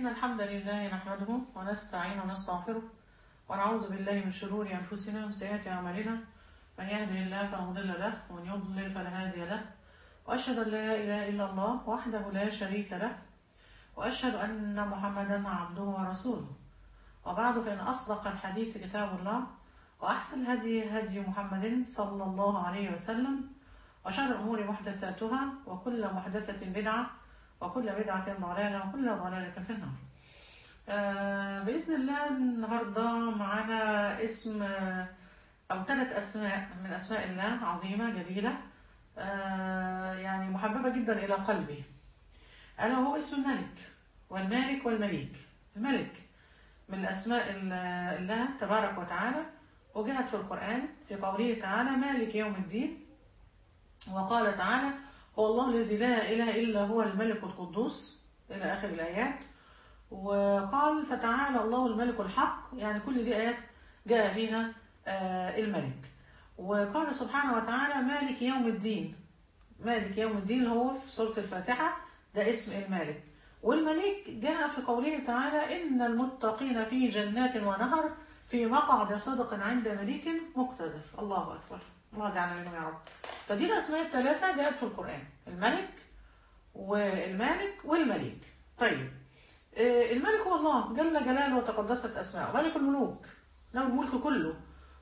الحمد لله نحمده ونستعين ونستغفره ونعوذ بالله من شرور أنفسنا وسيئات أعمالنا من يهده الله فلا مضل له ومن يضلل فلا هادي له وأشهد أن لا إله إلا الله وحده لا شريك له وأشهد أن محمدا عبده ورسوله وبعد فإن أصدق الحديث كتاب الله وأحسن الهدي هدي محمد صلى الله عليه وسلم وشر الأمور محدثاتها وكل محدثة بدعة وكل بدعة ضلالة وكل ضلالة في النار آه بإذن الله النهاردة معانا اسم آه، أو ثلاث أسماء من أسماء الله عظيمة جليلة آه يعني محببة جدا إلى قلبي ألا هو اسم الملك والمالك والمليك الملك من أسماء ال- الله تبارك وتعالى وجاءت في القرآن في قوله تعالى مالك يوم الدين وقال تعالى هو الله الذي لا إله إلا هو الملك القدوس إلى آخر الآيات وقال فتعالى الله الملك الحق يعني كل دي آيات جاء فيها آه، الملك وقال سبحانه وتعالى مالك يوم الدين مالك يوم الدين اللي هو في سورة الفاتحة ده اسم المالك والملك جاء في قوله تعالى إن المتقين في جنات ونهر في مقعد صدق عند مليك مقتدر الله أكبر الله يجعلنا منهم يا رب فدي الأسماء الثلاثة جاءت في القرآن الملك والمالك والمليك طيب آه، الملك هو الله جل جلاله وتقدست أسماءه ملك الملوك له الملك كله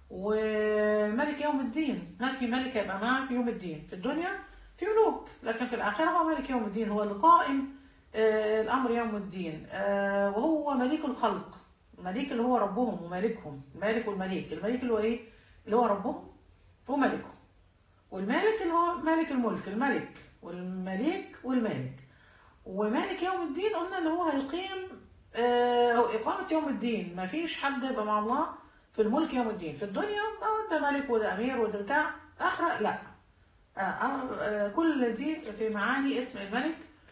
وملك يوم الدين ما في ملك يبقى معه في يوم الدين في الدنيا في ملوك لكن في الآخرة هو ملك يوم الدين هو القائم آه، الأمر يوم الدين آه، وهو مليك الخلق مليك اللي هو ربهم ومالكهم المالك والمليك المليك اللي هو إيه اللي هو ربهم وملكهم والمالك اللي هو مالك الملك الملك والمليك والمالك ومالك يوم الدين قلنا اللي هو هيقيم آه، أو إقامة يوم الدين ما فيش حد يبقى مع الله في الملك يوم الدين في الدنيا آه، ده ملك وده أمير وده بتاع آخرة لا آه، آه، آه، كل دي في معاني اسم الملك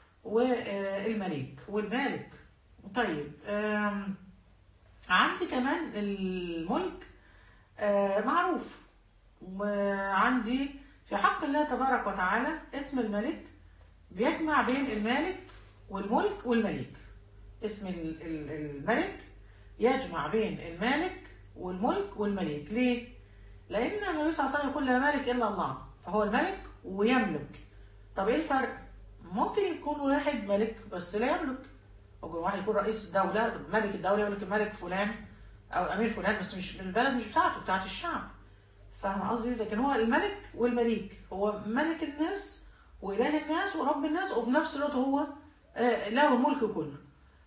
والمليك والمالك طيب آم، عندي كمان الملك آه، معروف وعندي في حق الله تبارك وتعالى اسم الملك بيجمع بين المالك والملك والمليك اسم ال- ال- الملك يجمع بين المالك والملك والمليك ليه؟ لأن النبي صلى الله عليه وسلم يقول لا مالك إلا الله فهو الملك ويملك طب إيه الفرق؟ ممكن يكون واحد ملك بس لا يملك ممكن واحد يكون رئيس دولة ملك الدولة يقول لك الملك فلان أو أمير فلان بس مش البلد مش بتاعته بتاعت الشعب فاهم قصدي لكن هو الملك والمليك هو ملك الناس واله الناس ورب الناس وفي نفس الوقت هو آه، له الملك كله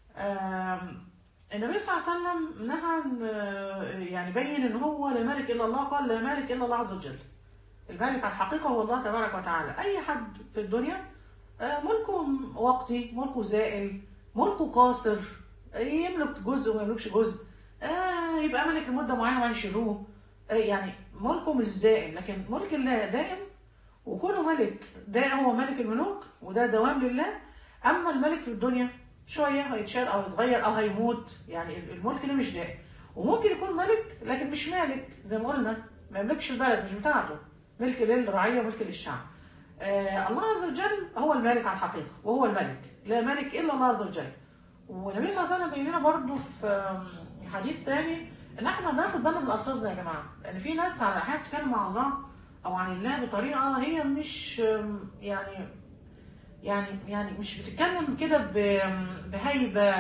آم، النبي صلى الله عليه وسلم نهى عن آه، يعني بين ان هو لا ملك الا الله قال لا مالك الا الله عز وجل الملك على الحقيقه هو الله تبارك وتعالى اي حد في الدنيا آه، ملكه وقتي ملكه زائل ملكه قاصر آه، يملك جزء وما يملكش جزء آه، يبقى ملك لمده معينه وينشروه آه، يعني ملكه مش دائم لكن ملك الله دائم وكونه ملك ده هو ملك الملوك وده دوام لله اما الملك في الدنيا شويه هيتشال او يتغير او هيموت يعني الملك ده مش دائم وممكن يكون ملك لكن مش مالك زي ما قلنا ما يملكش البلد مش بتاعته ملك للرعيه ملك للشعب آه الله عز وجل هو المالك على الحقيقه وهو الملك لا ملك الا الله عز وجل والنبي صلى الله عليه وسلم بين لنا برضه في آم، حديث تاني ان احنا بناخد بالنا من الفاظنا يا جماعه لان في ناس على احيانا بتتكلم مع الله او عن الله بطريقه هي مش آم، يعني يعني يعني مش بتتكلم كده ب- بهيبه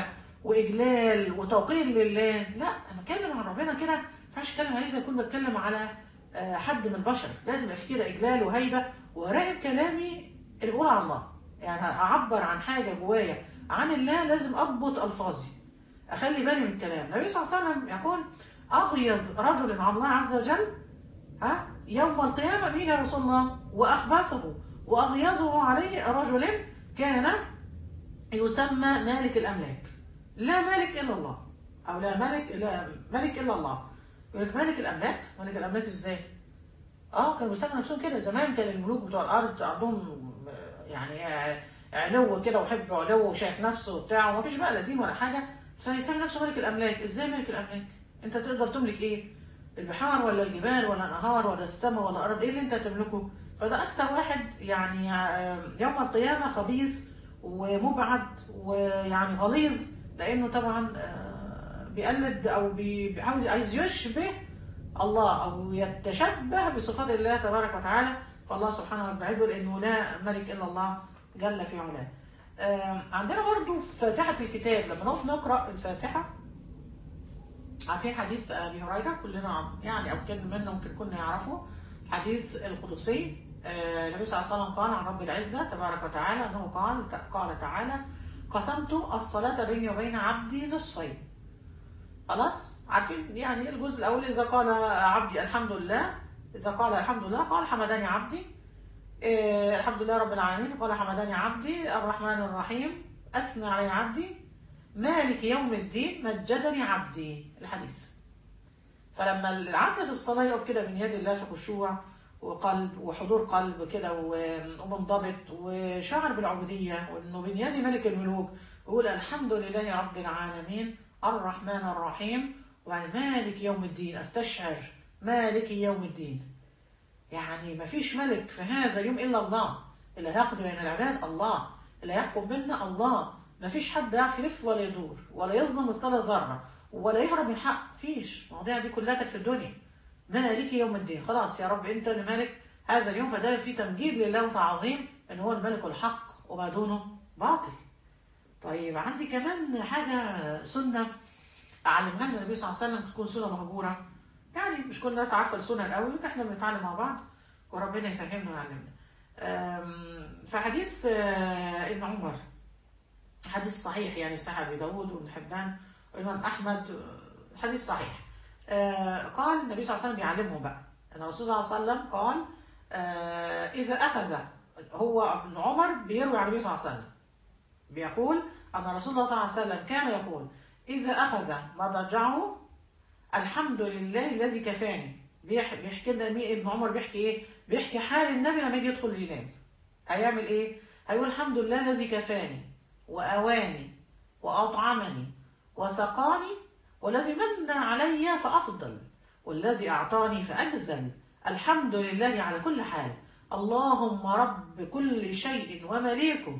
واجلال وتوقير لله لا انا بتكلم عن ربنا كده ما ينفعش اتكلم عليه زي اكون بتكلم على آه، حد من البشر لازم يبقى في كده اجلال وهيبه وراقب كلامي اللي بقول على الله يعني اعبر عن حاجه جوايا عن الله لازم اضبط الفاظي اخلي بالي من الكلام النبي صلى الله عليه وسلم يقول اغيظ رجل على الله عز وجل ها يوم القيامة مين يا رسول الله وأخبثه وأغيظه عليه رجل كان يسمى مالك الأملاك لا مالك إلا الله أو لا ملك لا ملك إلا الله يقول لك مالك الأملاك مالك الأملاك إزاي؟ اه كانوا بيسموا نفسهم كده زمان كان الملوك بتوع الأرض عندهم يعني علو كده وحب علو وشايف نفسه وبتاع ومفيش بقى لا دين ولا حاجة فيسمي نفسه ملك الأملاك إزاي ملك الأملاك؟ أنت تقدر تملك إيه؟ البحار ولا الجبال ولا الانهار ولا السماء ولا الارض ايه اللي انت تملكه فده اكتر واحد يعني آه، يوم القيامه خبيث ومبعد ويعني غليظ لانه طبعا آه، بيقلد او بي- بيحاول عايز يشبه الله او يتشبه بصفات الله تبارك وتعالى فالله سبحانه وتعالى لانه لا ملك الا الله جل في علاه. آه، عندنا برضو في فاتحه الكتاب لما نقف نقرا الفاتحه عارفين حديث ابي هريره كلنا عم- يعني او كل منا ممكن كنا يعرفوا الحديث القدسي آه، النبي صلى الله عليه وسلم قال عن رب العزه تبارك وتعالى انه قال قال تعالى قسمت الصلاه بيني وبين عبدي نصفين خلاص عارفين يعني الجزء الاول اذا قال عبدي الحمد لله اذا قال الحمد لله قال حمدني عبدي آه، الحمد لله رب العالمين قال حمدني عبدي الرحمن الرحيم اثنى علي عبدي مالك يوم الدين مجدني عبدي الحديث فلما العبد في الصلاة يقف كده من يد الله في خشوع وقلب وحضور قلب كده و- ومنضبط وشعر بالعبودية وانه من يد ملك الملوك ويقول الحمد لله رب العالمين الرحمن الرحيم ومالك يوم الدين استشعر مالك يوم الدين يعني ما فيش ملك في هذا اليوم الا الله اللي هيقضي بين العباد الله اللي هيحكم بيننا الله ما فيش حد يعرف يلف ولا يدور ولا يظلم مثقال ذره ولا يهرب من حق فيش المواضيع دي كلها كانت في الدنيا مالك يوم الدين خلاص يا رب انت اللي مالك هذا اليوم فده فيه تمجيد لله وتعظيم ان هو الملك الحق وما دونه باطل طيب عندي كمان حاجه سنه علمها لنا النبي صلى الله عليه وسلم تكون سنه مهجوره يعني مش كل الناس عارفه السنه قوي لكن احنا بنتعلم مع بعض وربنا يفهمنا ويعلمنا أم، فحديث آه، ابن عمر حديث صحيح يعني صحيح ابي داود وابن حبان والامام احمد آه، حديث صحيح آه، قال النبي صلى الله عليه وسلم بيعلمهم بقى ان الرسول صلى الله عليه وسلم قال آه، اذا اخذ هو ابن عمر بيروي عن النبي صلى الله عليه وسلم بيقول ان رسول الله صلى الله عليه وسلم كان يقول اذا اخذ مضجعه الحمد لله الذي كفاني بيح- بيحكي لنا مين ابن عمر بيحكي ايه بيحكي حال النبي لما يجي يدخل ينام هيعمل ايه هيقول الحمد لله الذي كفاني واواني واطعمني وسقاني والذي من علي فافضل والذي اعطاني فاجزل الحمد لله على كل حال اللهم رب كل شيء ومليكه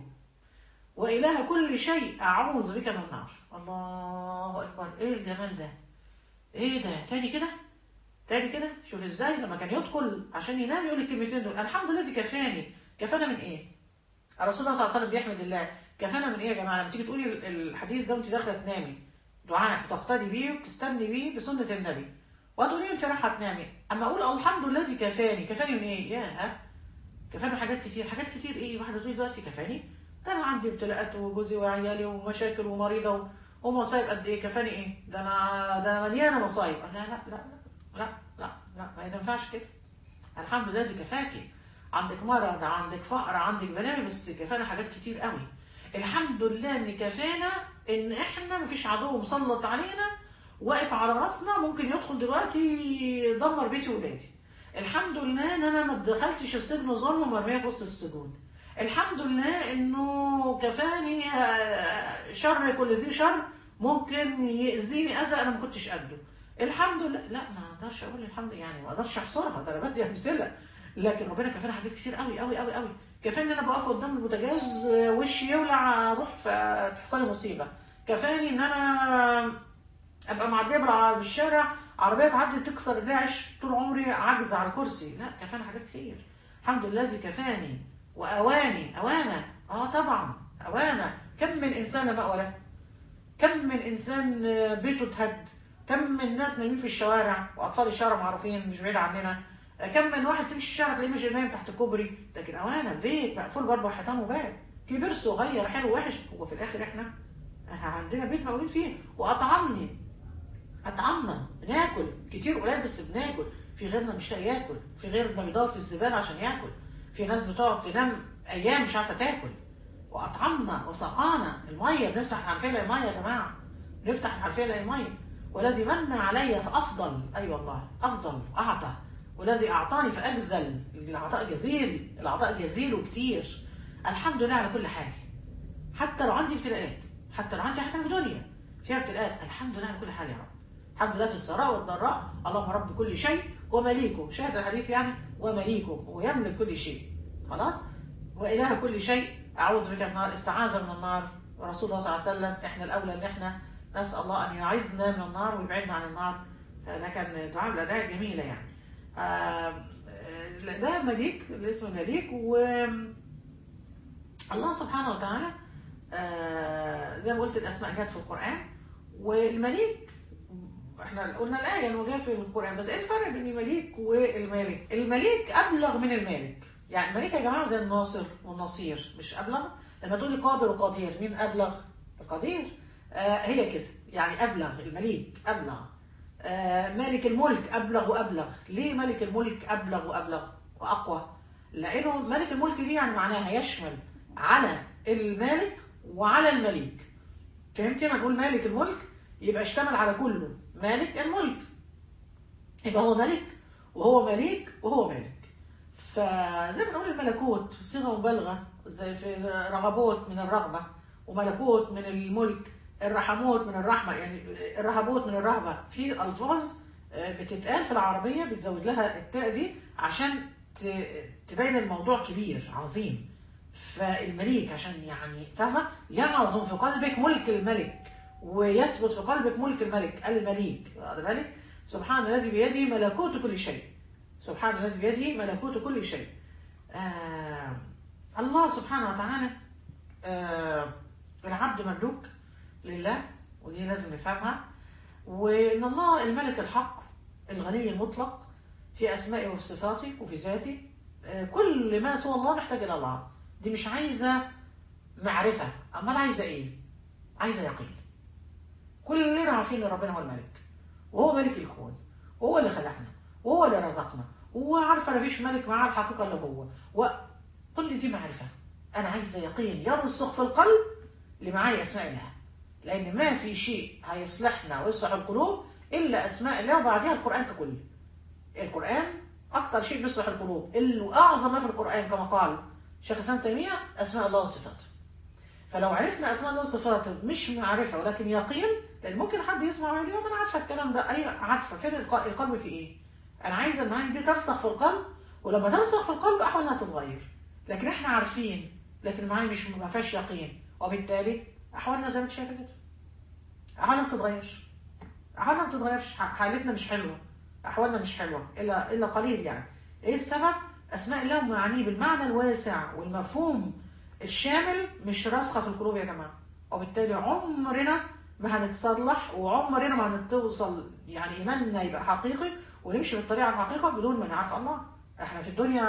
وإله كل شيء أعوذ بك من النار الله أكبر إيه الجمال ده إيه ده تاني كده تاني كده شوف إزاي لما كان يدخل عشان ينام يقول الكلمتين دول الحمد لله الذي كفاني كفانا من إيه الرسول الله صلى الله عليه وسلم بيحمد الله كفانا من إيه يا جماعة لما تيجي تقولي ال- الحديث ده وأنت داخلة تنامي دعاء بتقتدي بيه وبتستني بيه بسنة النبي وهتقولي أنت رايحة تنامي أما أقول الحمد لله الذي كفاني كفاني من إيه ياه كفاني من حاجات كتير حاجات كتير إيه واحدة تقولي دلوقتي كفاني ده انا عندي ابتلاءات وجوزي وعيالي ومشاكل ومريضه و- ومصايب قد ايه كفاني ايه ده انا ده انا مليانه مصايب لا لا لا لا لا لا ما ينفعش كده الحمد لله الذي كفاكي عندك مرض عندك فقر عندك بلاوي بس كفانا حاجات كتير قوي الحمد لله ان كفانا ان احنا مفيش عدو مسلط علينا واقف على راسنا ممكن يدخل دلوقتي يدمر بيتي وولادي الحمد لله ان انا ما دخلتش السجن ظلم ومرميه في وسط السجون الحمد لله انه كفاني آه، شر كل ذي شر ممكن يأذيني اذى انا ما كنتش قده الحمد لله لا ما اقدرش اقول الحمد يعني ما اقدرش احصرها ده انا بدي امثله لكن ربنا كفانا حاجات كتير قوي قوي قوي قوي كفاني ان انا بقف قدام البوتاجاز آه، وشي يولع اروح فتحصل لي مصيبه كفاني ان انا ابقى معديه بالع- بالشارع عربيه تعدي تكسر رجلي عيش طول عمري عاجزه على كرسي لا كفانا حاجات كتير الحمد لله الذي كفاني واواني اوانه اه طبعا اوانه كم من انسان لا مأوى له كم من انسان آه، بيته اتهد كم من ناس نايمين في الشوارع واطفال الشارع معروفين مش بعيد عننا آه، كم من واحد تمشي في الشارع تلاقيه مش نايم تحت كوبري لكن اوانه البيت مقفول باربع حيطان وباب كبير صغير حلو وحش هو في الاخر احنا عندنا بيت مقاولين فيه واطعمني اطعمنا بناكل كتير قليل بس بناكل في غيرنا مش لاقي ياكل في غيرنا بيدور في الزباله عشان ياكل في ناس بتقعد تنام ايام مش عارفه تاكل واطعمنا وسقانا الميه بنفتح الحنفيه نلاقي ميه يا جماعه نفتح الحنفيه نلاقي ميه والذي من علي فافضل اي أيوة والله افضل اعطى والذي اعطاني فاجزل العطاء جزيل العطاء جزيل وكتير الحمد لله على كل حال حتى لو عندي ابتلاءات حتى لو عندي حاجه في دنيا فيها ابتلاءات الحمد لله على كل حال يا رب الحمد لله في السراء والضراء اللهم رب كل شيء ومليكه شاهد الحديث يعني ومليكه ويملك كل شيء خلاص وإله كل شيء أعوذ بك من النار استعاذ من النار رسول الله صلى الله عليه وسلم احنا الاولى ان احنا نسال الله ان يعزنا من النار ويبعدنا عن النار فده كان دعاء من الادعيه الجميله يعني آه، آه، ده مليك الاسم مليك و الله سبحانه وتعالى آه، زي ما قلت الاسماء جت في القران والمليك احنا قلنا الايه انه جاء في القران بس ايه الفرق بين المليك والمالك؟ المليك ابلغ من المالك يعني الملك يا جماعه زي الناصر والنصير مش ابلغ لما تقولي قادر وقدير مين ابلغ؟ القدير آه هي كده يعني ابلغ المليك ابلغ آه مالك الملك ابلغ وابلغ ليه ملك الملك ابلغ وابلغ واقوى؟ لانه ملك الملك دي يعني معناها يشمل على المالك وعلى المليك فهمتي لما نقول مالك الملك يبقى اشتمل على كله مالك الملك يبقى هو ملك وهو مليك وهو مالك فزي ما نقول الملكوت صيغه مبالغه زي في رغبوت من الرغبه وملكوت من الملك الرحموت من الرحمه يعني الرهبوت من الرهبه في الفاظ آه، بتتقال في العربيه بتزود لها التاء دي عشان ت- تبين الموضوع كبير عظيم فالمليك عشان يعني فاهمه يعظم في قلبك ملك الملك ويثبت في قلبك ملك الملك المليك واخد بالك سبحان الذي بيده ملكوت كل شيء سبحان الذي بيده ملكوت كل شيء آه الله سبحانه وتعالى آه العبد مملوك لله ودي لازم نفهمها وان الله الملك الحق الغني المطلق في اسمائه وفي صفاته وفي ذاته آه كل ما سوى الله محتاج الى الله دي مش عايزه معرفه امال عايزه ايه عايزه يقين كلنا عارفين ان ربنا هو الملك وهو ملك الكون وهو اللي خلقنا وهو اللي رزقنا وهو عارفه ما فيش ملك معاه الحقيقه الا هو وكل دي معرفه انا عايزه يقين يرسخ في القلب لمعاني اسماء الله لان ما في شيء هيصلحنا ويصلح القلوب الا اسماء الله وبعدها القران ككل القران اكتر شيء بيصلح القلوب اللي اعظم ما في القران كما قال شيخ الاسلام تيميه اسماء الله وصفاته فلو عرفنا اسماء الله وصفاته مش معرفه ولكن يقين لان ممكن حد يسمع ويقول لي انا عارفه الكلام ده ايوه عارفه فين الق- القلب في ايه؟ انا عايزه المعاني دي ترسخ في القلب ولما ترسخ في القلب احوالها تتغير لكن احنا عارفين لكن المعاني مش ما فيهاش يقين وبالتالي احوالنا زي ما انت شايفه كده احوالنا ما بتتغيرش احوالنا ما بتتغيرش ح- حالتنا مش حلوه احوالنا مش حلوه الا الا قليل يعني ايه السبب؟ اسماء الله ومعانيه بالمعنى الواسع والمفهوم الشامل مش راسخه في القلوب يا جماعه وبالتالي عمرنا ما هنتصلح وعمرنا ما هنتوصل يعني ايماننا يبقى حقيقي ونمشي بالطريقه الحقيقه بدون ما نعرف الله احنا في الدنيا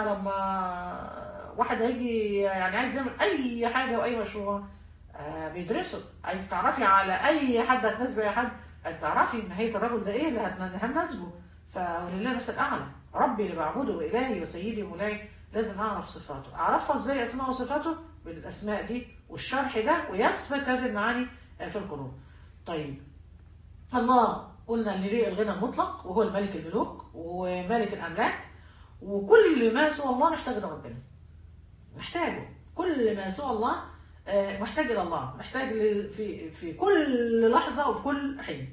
لما واحد هيجي يعني عايز يعمل اي حاجه واي مشروع آه بيدرسه عايز تعرفي على اي حد هتناسبه اي حد عايز تعرفي نهايه الرجل ده ايه اللي هتن- هتناسبه فولله المثل الاعلى ربي اللي بعبده والهي وسيدي ومولاي لازم اعرف صفاته اعرفها ازاي اسماء وصفاته بالاسماء دي والشرح ده ويثبت هذه المعاني آه، في القلوب طيب الله قلنا ان ليه الغنى المطلق وهو الملك الملوك ومالك الاملاك وكل ما سوى الله محتاج لربنا محتاجه كل ما سوى الله آه، محتاج الى الله محتاج ل- في في كل لحظه وفي كل حين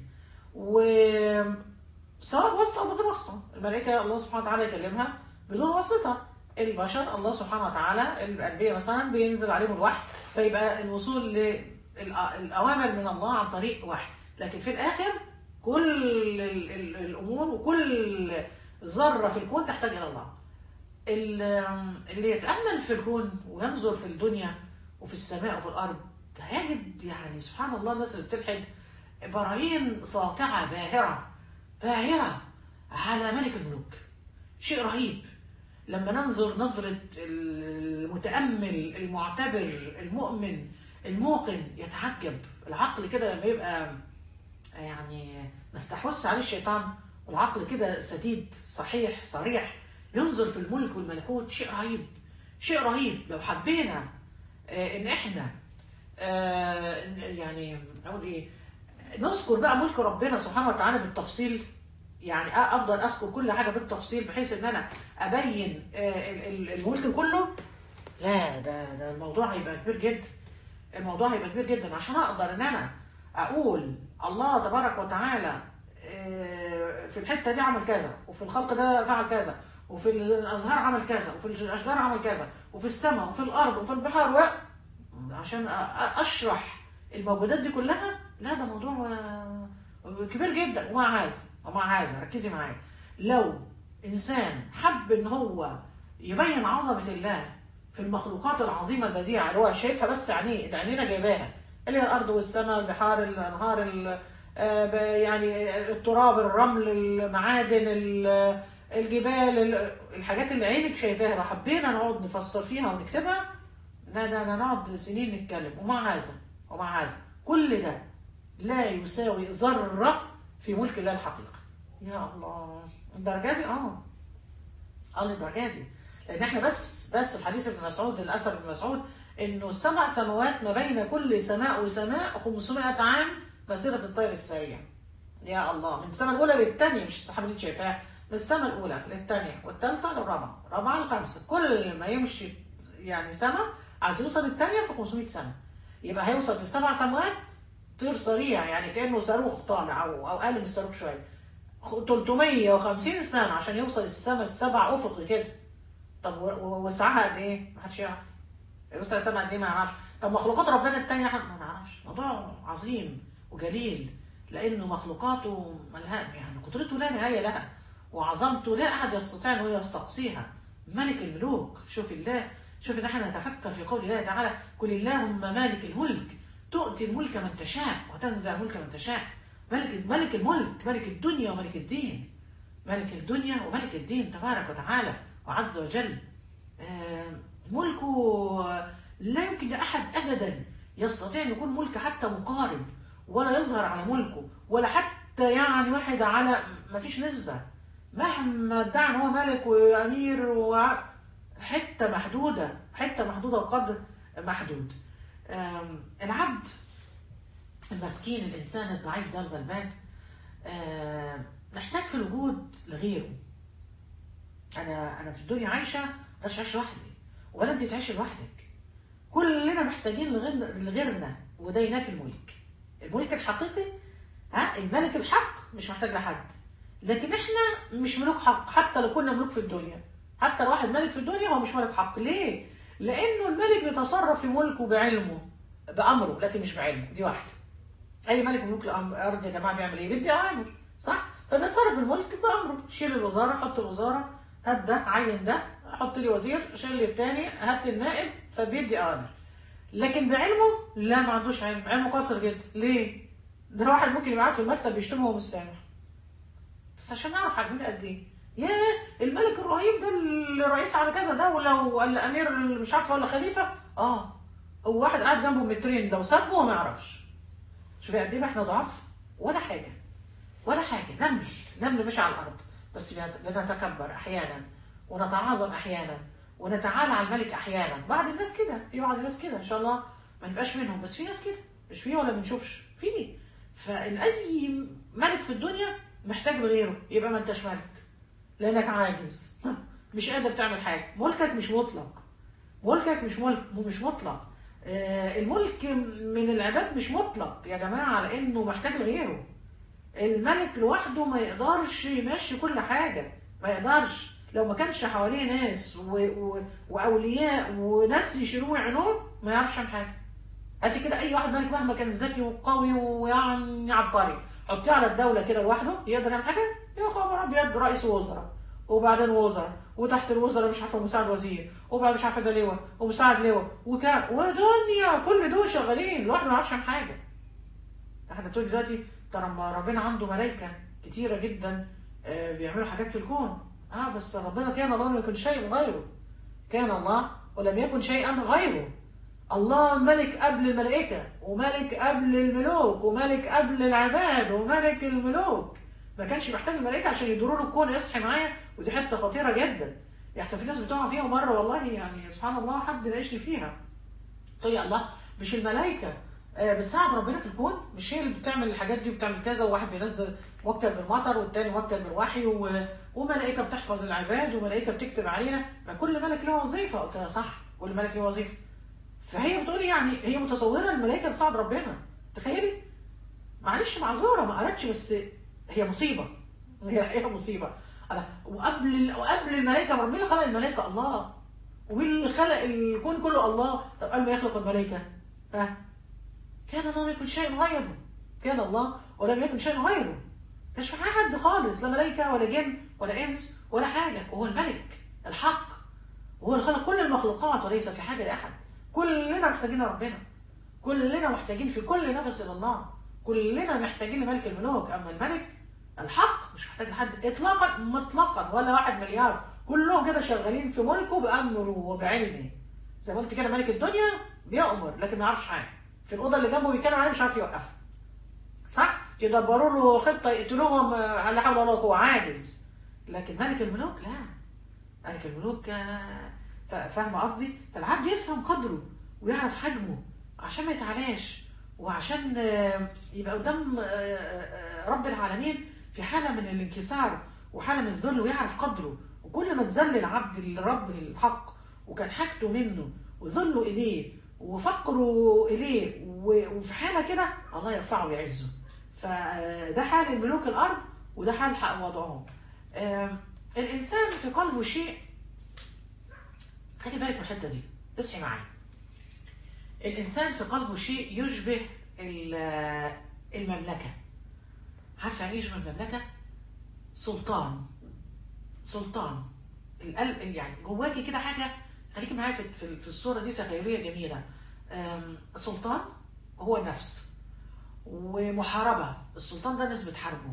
وسواء بواسطه او بغير واسطه الملائكه الله سبحانه وتعالى يكلمها بدون واسطه البشر الله سبحانه وتعالى الانبياء مثلا بينزل عليهم الوحي فيبقى الوصول للاوامر من الله عن طريق وحي لكن في الاخر كل ال- ال- الامور وكل ذره في الكون تحتاج الى الله ال- اللي يتامل في الكون وينظر في الدنيا وفي السماء وفي الارض هيجد يعني سبحان الله الناس اللي بتلحد براهين ساطعه باهره باهره على ملك الملوك شيء رهيب لما ننظر نظرة المتأمل المعتبر المؤمن الموقن يتعجب العقل كده لما يبقى يعني ما استحوذش عليه الشيطان والعقل كده سديد صحيح صريح ينظر في الملك والملكوت شيء رهيب شيء رهيب لو حبينا آه، ان احنا آه، يعني اقول ايه نذكر بقى ملك ربنا سبحانه وتعالى بالتفصيل يعني أ- افضل اذكر كل حاجه بالتفصيل بحيث ان انا ابين آه، ال- ال- الملك كله لا ده ده الموضوع هيبقى كبير جدا الموضوع هيبقى كبير جدا عشان اقدر ان انا اقول الله تبارك وتعالى آه، في الحته دي عمل كذا وفي الخلق ده فعل كذا وفي الازهار عمل كذا وفي الاشجار عمل كذا وفي السماء وفي الارض وفي البحار و... عشان أ- أ- اشرح الموجودات دي كلها لا ده موضوع آه، كبير جدا ومع هذا ومع هذا ركزي معايا لو انسان حب ان هو يبين عظمه الله في المخلوقات العظيمه البديعه اللي هو شايفها بس عينيه اللي عينينا جايباها اللي هي الارض والسماء البحار الانهار ال- آه، ب- يعني التراب الرمل المعادن ال- الجبال ال- الحاجات اللي عينك شايفاها لو حبينا نقعد نفسر فيها ونكتبها لا ده انا نقعد سنين نتكلم ومع هذا ومع هذا كل ده لا يساوي ذره في ملك الله الحقيقي يا الله الدرجه دي اه اه للدرجه دي لان احنا بس بس الحديث ابن مسعود الاثر ابن مسعود انه سبع سماوات ما بين كل سماء وسماء 500 عام مسيره الطير السريع يا الله من السماء الاولى للثانيه مش السحابه اللي انت شايفاها من السماء الاولى للثانيه والثالثه للرابعه الرابعه للخامسه كل ما يمشي يعني سنه عايز يوصل للثانيه في 500 سنه يبقى هيوصل في السبع سماوات طير سريع يعني كانه صاروخ طالع او او اقل من الصاروخ شويه 350 سنه عشان يوصل السماء السبع افقي كده طب و- و- وسعها قد ايه؟ ما حدش يعرف يوسع السماء قد ايه ما يعرفش طب مخلوقات ربنا التانية ما نعرفش موضوع عظيم وجليل لانه مخلوقاته ملها يعني قدرته لا نهايه لها وعظمته لا احد يستطيع ان هو يستقصيها ملك الملوك شوف الله شوف ان احنا نتفكر في قول الله تعالى قل اللهم مالك الملك تؤتي الملك من تشاء وتنزع الملك من تشاء ملك ملك الملك ملك الدنيا وملك الدين ملك الدنيا وملك الدين تبارك وتعالى وعز وجل آه، ملكه لا يمكن لأحد أبدا يستطيع أن يكون ملك حتى مقارب ولا يظهر على ملكه ولا حتى يعني واحد على ما فيش نسبة مهما ادعى ان هو ملك وامير و حته محدوده حته محدوده وقدر محدود آم، العبد المسكين الانسان الضعيف ده الغلبان آم، محتاج في الوجود لغيره انا انا في الدنيا عايشه مش عايش لوحدي ولا انت تعيش لوحدك كلنا محتاجين لغيرنا لغيرنا وده ينافي الملك الملك الحقيقي ها الملك الحق مش محتاج لحد لكن احنا مش ملوك حق حتى لو كنا ملوك في الدنيا حتى لو واحد ملك في الدنيا هو مش ملك حق ليه لانه الملك بيتصرف في ملكه بعلمه بامره لكن مش بعلمه دي واحده اي ملك من ملوك الارض يا جماعه بيعمل ايه بيدي اوامر صح فبيتصرف الملك بامره شيل الوزاره حط الوزاره هات ده عين ده حط لي وزير شيل لي التاني هات لي النائب فبيدي اوامر لكن بعلمه لا ما عندوش علم علمه قاصر جدا ليه ده واحد ممكن يبقى قاعد في المكتب بيشتمه وهو مش سامع بس عشان نعرف حجمنا قد ايه ياه الملك الرهيب ده الرئيس على كذا دولة ولا أمير مش عارفة ولا خليفة اه هو واحد قاعد جنبه مترين لو سابه هو ما يعرفش شوفي قد ايه احنا ضعاف ولا حاجة ولا حاجة نمل نمل مش على الأرض بس بنتكبر أحيانا ونتعاظم أحيانا ونتعالى على الملك أحيانا بعض الناس كده في بعض الناس كده إن شاء الله ما نبقاش منهم بس في ناس كده مش فيه ولا بنشوفش في فأي ملك في الدنيا محتاج لغيره يبقى ما انتش ملك لانك عاجز مش قادر تعمل حاجه ملكك مش مطلق ملكك مش ملك مش مطلق آه، الملك من العباد مش مطلق يا جماعه لانه محتاج لغيره الملك لوحده ما يقدرش يمشي كل حاجه ما يقدرش لو ما كانش حواليه ناس و... و... واولياء وناس يشيلوه ويعينوه ما يعرفش يعمل حاجه هاتي كده اي واحد ملك مهما كان ذكي وقوي ويعني عبقري حطيه على الدوله كده لوحده يقدر يعمل حاجه يا خبر ابيض رئيس وزراء وبعدين وزراء وتحت الوزراء مش عارفه مساعد وزير وبعد مش عارفه ده لواء ومساعد لواء وكان ودنيا كل دول شغالين لوحده ما يعرفش يعمل حاجه احنا تقول دلوقتي ترى ما ربنا عنده ملائكه كتيره جدا آه، بيعملوا حاجات في الكون اه بس ربنا كان الله لم يكن شيء غيره كان الله ولم يكن شيئا غيره الله ملك قبل الملائكة وملك قبل الملوك وملك قبل العباد وملك الملوك ما كانش محتاج الملائكة عشان يدوروا له الكون اصحي معايا ودي حتة خطيرة جدا يحصل في ناس بتقع فيها مرة والله يعني سبحان الله حد ناقشني فيها قلت يا الله مش الملائكة آه، بتساعد ربنا في الكون مش هي اللي بتعمل الحاجات دي وبتعمل كذا وواحد بينزل موكل بالمطر والتاني موكل بالوحي و... وملائكة بتحفظ العباد وملائكة بتكتب علينا ما كل ملك له وظيفة قلت لها صح كل ملك له وظيفة فهي بتقولي يعني هي متصوره الملائكه بتساعد ربنا تخيلي معلش معذوره ما قرتش بس هي مصيبه هي هي مصيبه أنا وقبل وقبل الملائكه ربنا خلق الملائكه الله ومين اللي خلق الكون كله الله طب قبل ما يخلق الملائكه ها كان الله لم يكن شيء غيره كان الله ولم يكن شيء غيره مش في حد خالص لا ملائكه ولا جن ولا انس ولا حاجه هو الملك الحق هو اللي خلق كل المخلوقات وليس في حاجه لاحد كلنا محتاجين ربنا كلنا محتاجين في كل نفس الى الله كلنا محتاجين لملك الملوك اما الملك الحق مش محتاج لحد اطلاقا مطلقا ولا واحد مليار كلهم كده شغالين في ملكه بامره وبعلمه زي ما قلت كده ملك الدنيا بيأمر لكن ما يعرفش حاجه في الاوضه اللي جنبه بيتكلم عليه مش عارف يوقفها صح يدبروا له خطه يقتلوهم آه، لا حول ولا قوه عاجز لكن ملك الملوك لا ملك الملوك آه، ف- فاهمه قصدي فالعبد يفهم قدره ويعرف حجمه عشان ما يتعلاش وعشان آه، يبقى قدام آه، آه، رب العالمين في حاله من الانكسار وحاله من الذل ويعرف قدره وكل ما تذل العبد للرب الحق وكان حاجته منه وذله اليه وفقره اليه و- وفي حاله كده الله يرفعه ويعزه فده حال الملوك الارض وده حال حق وضعهم آم، الانسان في قلبه شيء خلي بالك من الحته دي اصحي معايا الانسان في قلبه شيء يشبه ال- المملكه عارفه يعني ايه يشبه المملكه سلطان سلطان القلب يعني جواكي كده حاجه خليكي معايا في في- في الصوره دي تخيليه جميله آم، سلطان هو النفس ومحاربه السلطان ده ناس بتحاربه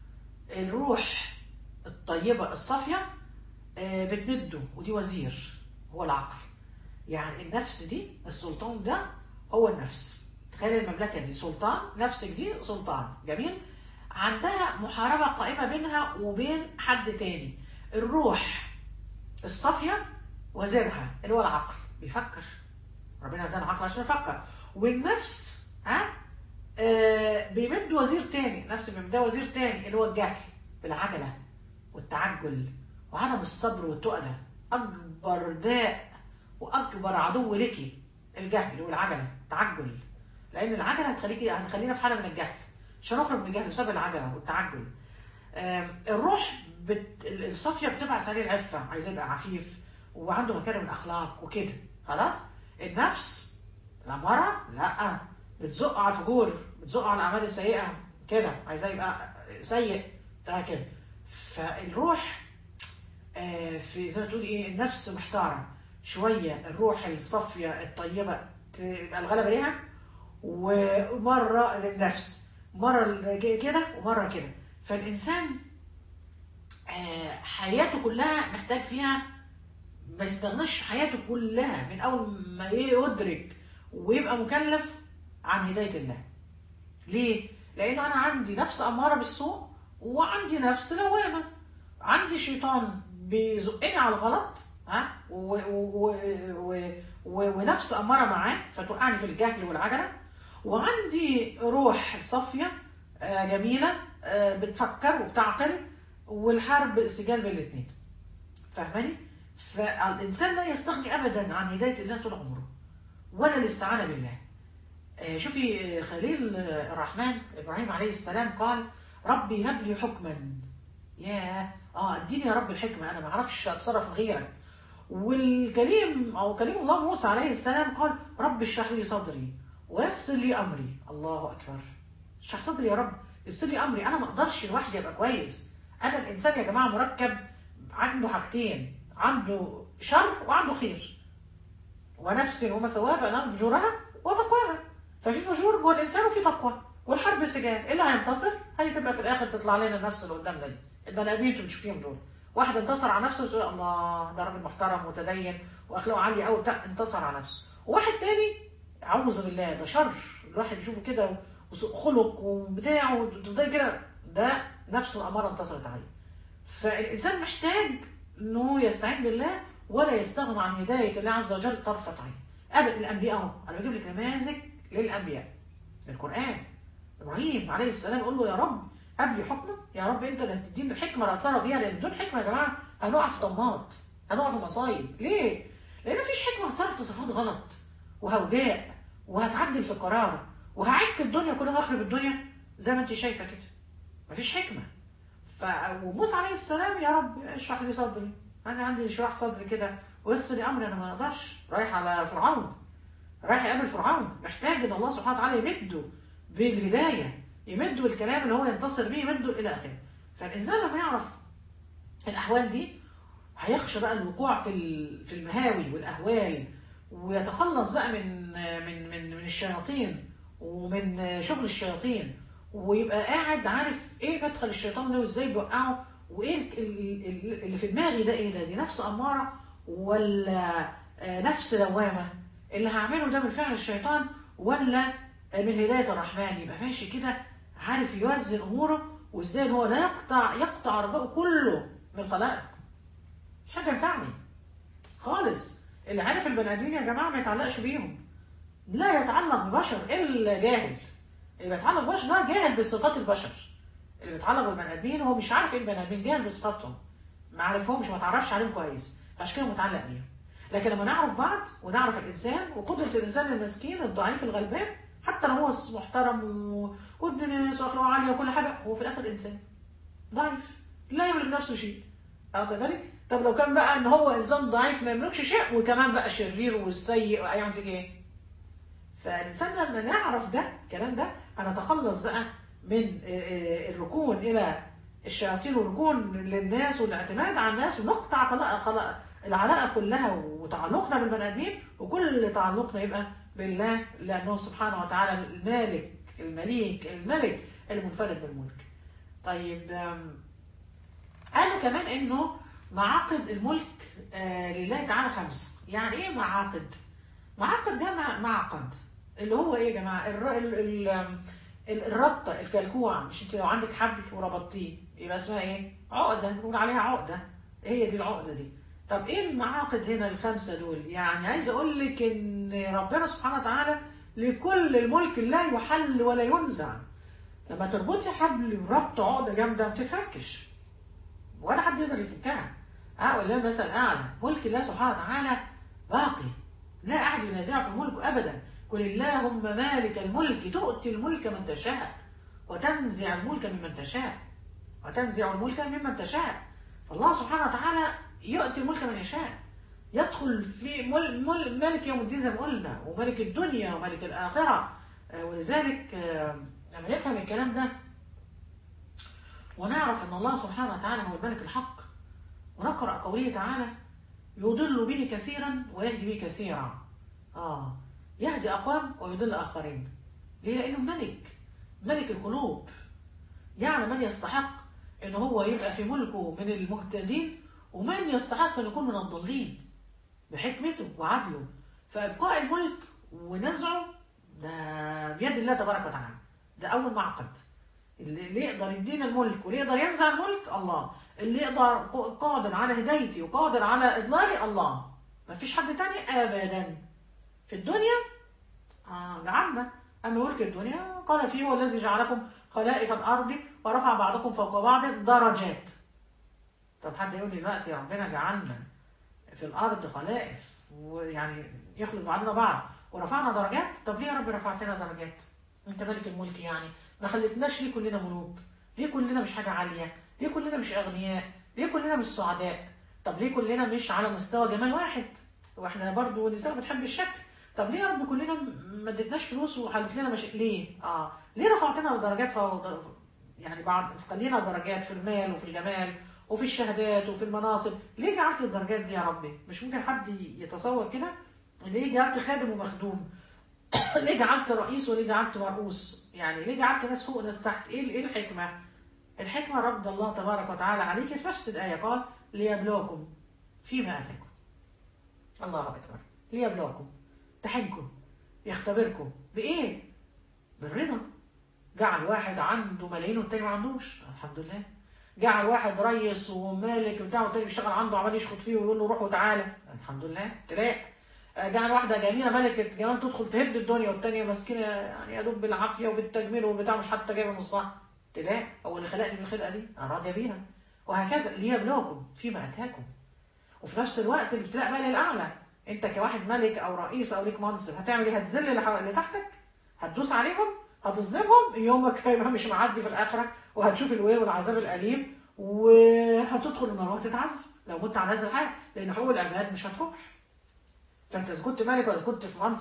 الروح الطيبه الصافيه آه، بتمده ودي وزير هو العقل يعني النفس دي السلطان ده هو النفس تخيل المملكه دي سلطان نفسك دي سلطان جميل عندها محاربه قائمه بينها وبين حد تاني الروح الصافيه وزيرها اللي هو العقل بيفكر ربنا ادانا عقل عشان نفكر والنفس ها آه بيمد وزير تاني نفس بيمدها وزير تاني اللي هو الجهل بالعجله والتعجل وعدم الصبر والتقلة اكبر داء واكبر عدو لك الجهل والعجله التعجل لان العجله هتخليكي هتخلينا في حاله من الجهل مش هنخرج من الجهل بسبب العجله والتعجل آم، الروح بت... الصافيه بتبعث عليه العفه عايز يبقى عفيف وعنده مكارم الاخلاق وكده خلاص النفس الاماره لا بتزق على الفجور بتزق على الاعمال السيئه كده عايزاه يبقى سيء ده كده فالروح آه، في زي ما تقول ايه النفس محتاره شويه الروح الصافيه الطيبه تبقى الغلبه ليها ومره للنفس مره كده ومره كده فالانسان آه، حياته كلها محتاج فيها ما يستغناش حياته كلها من اول ما يدرك ويبقى مكلف عن هدايه الله. ليه؟ لانه انا عندي نفس اماره بالسوء وعندي نفس لوامه. عندي شيطان بيزقني على الغلط ها و و و و ونفس اماره معاه فتوقعني في الجهل والعجله وعندي روح صافيه آه، جميله آه، بتفكر وبتعقل والحرب سجال بين الاثنين. فاهماني؟ فالانسان لا يستغني ابدا عن هدايه الله طول عمره ولا الاستعانه بالله. آه، شوفي آه، خليل آه، الرحمن ابراهيم عليه السلام قال ربي هب لي حكما يا اه اديني يا رب الحكمه انا ما اعرفش اتصرف غيرك والكليم او كليم الله موسى عليه السلام قال رب اشرح لي صدري ويسر لي امري الله اكبر اشرح صدري يا رب يسر لي امري انا ما اقدرش لوحدي ابقى كويس انا الانسان يا جماعه مركب عنده حاجتين عنده شر وعنده خير ونفس وما سواها فانام فجورها وتقواها ففي فجور جوه الانسان وفي تقوى والحرب سجال ايه اللي هينتصر؟ هتبقى في الاخر تطلع لنا النفس اللي قدامنا دي البني ادمين انتوا بتشوفيهم دول واحد انتصر على نفسه وتقول الله ده راجل محترم متدين واخلاقه عاليه قوي بتاع انتصر على نفسه وواحد تاني اعوذ بالله ده شر الواحد يشوفه كده وسوء خلق وبتاع وتفضل كده ده نفسه الاماره انتصرت عليه فالانسان محتاج انه يستعين بالله ولا يستغنى عن هدايه الله عز وجل طرفه عين ابدا الانبياء اهو انا بجيب لك نماذج للانبياء من القران ابراهيم عليه السلام يقول له يا رب هب لي حكمه يا رب انت اللي هتديني الحكمه اللي هتصرف بيها لان بدون حكمه يا جماعه هنقع في طماط هنقع في مصايب ليه؟ لان مفيش حكمه هتصرف تصرفات غلط وهوجاء وهتعدل في القرار وهعك الدنيا كلها اخرب الدنيا زي ما انت شايفه كده مفيش حكمه ف وموسى عليه السلام يا رب اشرح لي صدري انا عندي شرح صدري كده ويسر لي امري انا ما اقدرش رايح على فرعون رايح يقابل فرعون محتاج ان الله سبحانه وتعالى يمده بالهدايه يمده بالكلام اللي هو ينتصر بيه يمده الى اخره فالانسان لما يعرف الاحوال دي هيخشى بقى الوقوع في ال- في المهاوي والاهوال ويتخلص بقى من من من من الشياطين ومن شغل الشياطين ويبقى قاعد عارف ايه مدخل الشيطان ده وازاي بيوقعه وايه ال- ال- ال- اللي في دماغي ده ايه ده دي نفس اماره ولا آه، نفس لوامه اللي هعمله ده من فعل الشيطان ولا من هدايه الرحمن يبقى ماشي كده عارف يوزن اموره وازاي ان هو لا يقطع يقطع رجاءه كله من الخلائق مش حاجه ينفعني خالص اللي عارف البني ادمين يا جماعه ما يتعلقش بيهم لا يتعلق ببشر الا جاهل اللي بيتعلق ببشر ده جاهل بصفات البشر اللي بيتعلق بالبني ادمين هو مش عارف ايه البني ادمين جاهل بصفاتهم ما عرفهمش ما تعرفش عليهم كويس عشان كده متعلق بيهم لكن لما نعرف بعض ونعرف الانسان وقدره الانسان المسكين الضعيف الغلبان حتى لو هو محترم و- وابن ناس واخلاقه عاليه وكل حاجه هو في الاخر انسان ضعيف لا يملك نفسه شيء واخد بالك طب لو كان بقى ان هو انسان ضعيف ما يملكش شيء وكمان بقى شرير والسيء هيعمل فيك ايه فالانسان لما نعرف ده الكلام ده هنتخلص بقى من آه، آه، الركون الى الشياطين والركون للناس والاعتماد على الناس ونقطع خلاء خلاء العلاقه كلها وتعلقنا بالبني ادمين وكل تعلقنا يبقى بالله لانه سبحانه وتعالى المالك المليك الملك المنفرد بالملك. طيب آم، قال كمان انه معاقد الملك آه لله تعالى خمسه، يعني ايه معاقد؟ معقد ده مع- معقد اللي هو ايه يا جماعه الر... ال... ال... ال- الربطه الكلكوع مش انت لو عندك حبل وربطتيه يبقى اسمها ايه عقده نقول عليها عقده هي دي العقده دي طب ايه المعاقد هنا الخمسه دول يعني عايز اقول لك ان ربنا سبحانه وتعالى لكل الملك لا يحل ولا ينزع لما تربطي حبل بربط عقده جامده ما بتتفكش ولا حد يقدر يفكها اه ولا مثل اعلى ملك الله سبحانه وتعالى باقي لا احد ينازعه في ملكه ابدا قل اللهم مالك الملك تؤتي الملك من تشاء وتنزع الملك ممن تشاء وتنزع الملك ممن تشاء فالله سبحانه وتعالى يؤتي الملك من يشاء يدخل في مل مل ملك يوم الدين زي ما قلنا وملك الدنيا وملك الاخره آه، ولذلك آه، لما نفهم الكلام ده ونعرف ان الله سبحانه وتعالى هو الملك الحق ونقرا قوله تعالى يضل به كثيرا ويهدي به كثيرا اه يهدي اقوام ويضل اخرين ليه لانه ملك ملك القلوب يعني من يستحق ان هو يبقى في ملكه من المهتدين ومن يستحق ان يكون من الضالين بحكمته وعدله فابقاء الملك ونزعه ده بيد الله تبارك وتعالى ده اول معقد اللي اللي يقدر يدينا الملك واللي يقدر ينزع الملك الله اللي يقدر قادر على هدايتي وقادر على اضلالي الله ما فيش حد تاني ابدا في الدنيا آه لعامة اما ملك الدنيا قال فيه هو الذي جعلكم خلائف الارض ورفع بعضكم فوق بعض درجات طب حد يقول لي دلوقتي ربنا جعلنا في الارض خلائف ويعني يخلف بعضنا بعض ورفعنا درجات طب ليه يا رب رفعتنا درجات انت ملك الملك يعني ما خلتناش ليه كلنا ملوك ليه كلنا مش حاجه عاليه ليه كلنا مش اغنياء ليه كلنا مش سعداء طب ليه كلنا مش على مستوى جمال واحد واحنا برضو نساء بنحب الشكل طب ليه يا رب كلنا م- ما اديتناش فلوس وحلت لنا مش ليه اه ليه رفعتنا درجات فوق يعني بعد خلينا درجات في المال وفي الجمال وفي الشهادات وفي المناصب ليه جعلت الدرجات دي يا ربي مش ممكن حد يتصور كده ليه جعلت خادم ومخدوم ليه جعلت رئيس وليه جعلت مرؤوس يعني ليه جعلت ناس فوق وناس تحت ايه ايه الحكمه الحكمه رد الله تبارك وتعالى عليك في نفس الايه قال ليبلوكم فيما اتاكم الله اكبر ليبلوكم تحنكم يختبركم بايه بالرضا جعل واحد عنده ملايين والتاني ما عندوش الحمد لله جعل واحد ريس ومالك بتاعه والتاني بيشتغل عنده عمال يشخط فيه ويقول له روح وتعالى الحمد لله تلاقي جعل واحده جميله ملكه جمال تدخل تهد الدنيا والتانيه مسكينه يعني يا دوب بالعافيه وبالتجميل والبتاع مش حتى جايبه نصها تلاقي هو اللي خلقني بالخلقه دي انا راضيه بيها وهكذا ليبلوكم فيما اتاكم وفي نفس الوقت الابتلاء بقى للاعلى انت كواحد ملك او رئيس او ليك منصب هتعمل ايه هتذل اللي حو- اللي تحتك هتدوس عليهم هتظلمهم يومك هيبقى مش معدي في الاخره وهتشوف الويل والعذاب الاليم وهتدخل النار وهتتعذب لو مت على هذا الحال لان حقوق العباد مش هتروح فانت اذا كنت ملك ولا كنت في منصب